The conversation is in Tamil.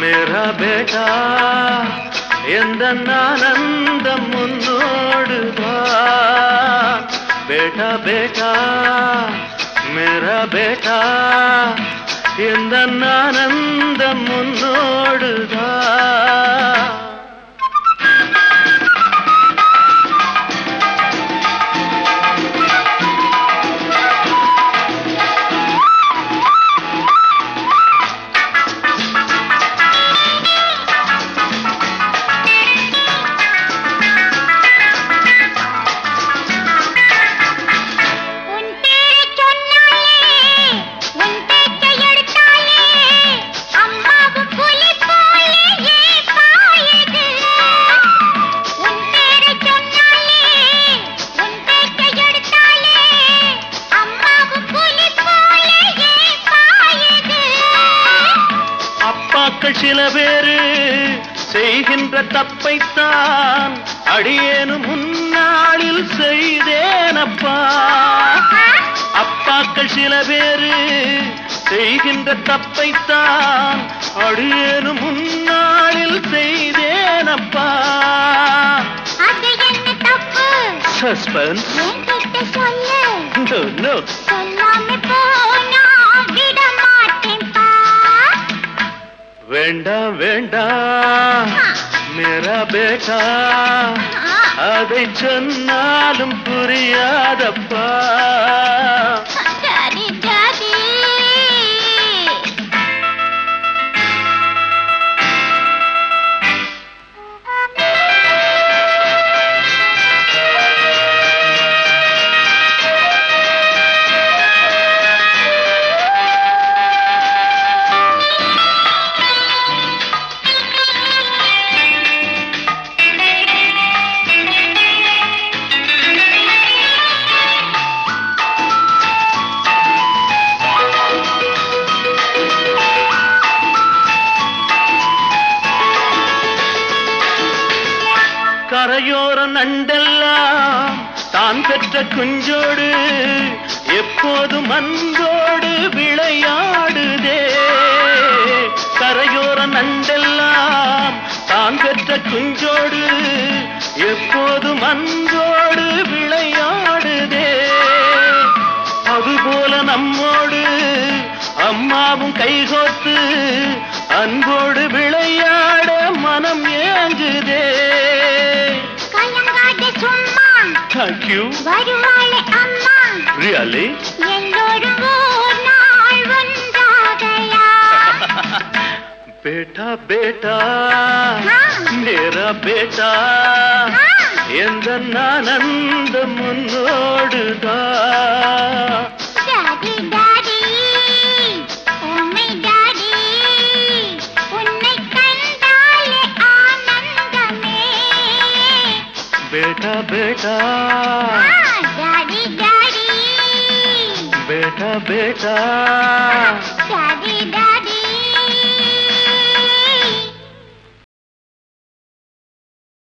மேரா பேட்டா எந்த ஆனந்தம் முன்னோடு வா பேட்டா பேட்டா மேரா பேட்டா எந்த ஆனந்தம் முன்னோடுதா உன் பேரைச் சொன்னாலே, உன் பேச்சை எடுத்தாலே, அம்மாவும் புலி போலே பாயுது. உன் பேரைச் சொன்னாலே, உன் பேச்சை எடுத்தாலே, அம்மாவும் புலி போலே பாயுது. அப்பாக்கள் சில பேரு செய்கின்ற தப்பைத்தான் அடியேனு முன்னாளில் செய்தேனப்பா அப்பாக்கள் சில பேரு செய்கின்ற தப்பைத்தான் அடியேனு முன்னாளில் செய்தேனப்பா அது என்ன தப்பு சஸ்பென்ஸ் என்கிட்ட சொல்லு நோ நோ சொல்லாம போனா விட மாட்டேன்பா வேண்டாம் வேண்டாம் மேரா பேட்டா அதை சொன்னாலும் புரியாதப்பா டாடி டாடி கரையோர நண்டெல்லாம் தான் பெற்ற குஞ்சோடு எப்போதும் அன்போடு விளையாடுதே கரையோர நண்டெல்லாம் தான் பெற்ற குஞ்சோடு எப்போதும் அன்போடு விளையாடுதே அதுபோல நம்மோடு அம்மாவும் கைகோத்து அன்போடு விளையாட மனம் ஏங்குதே கலங்காத சும்மா தேங்க்யூ வருவாளே அம்மா ரியலி எல்லோரும் ஓர் நாள் ஒன்றாகலாம் பேட்டா பேட்டா ஆ. மேரா பேட்டா ஆ. எந்த ஆனந்த முன்னோடுதா டாடி டாடி உம்மை டாடி உன்னை கண்டாலே ஆனந்தமே பேட்டா பேட்டா ஆ, டாடி டாடி பேட்டா பேட்டா டாடி டாடி